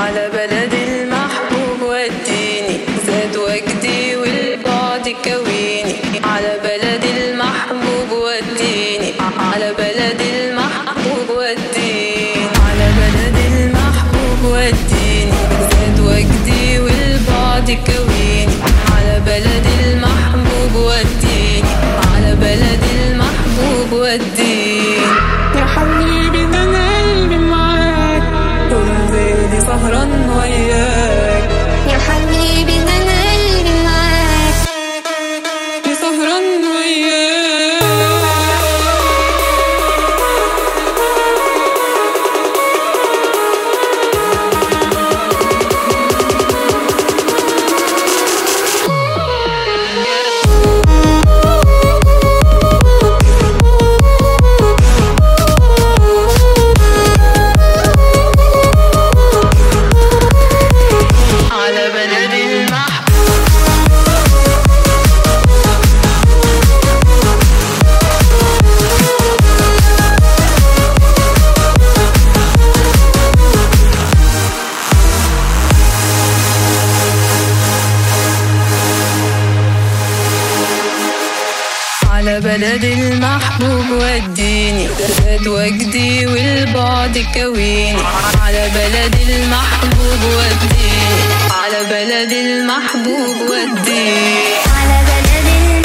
على بلد المحبوب وديني زاد وجدي والبعد كويني على بلد المحبوب وديني على بلد المحبوب وديني على بلد المحبوب وديني زاد وجدي والبعد كويني على بلد المحبوب وديني على بلد المحبوب وديني يا حبيبي ده انا قلبي معاك طول ليلي سهران وياك يا حبيبي ده انا قلبي معاك يا سهران وياك على بلد المحبوب على بلد المحبوب وديني زاد وجدي والبعد كويني على بلد المحبوب وديني على بلد المحبوب وديني على بلد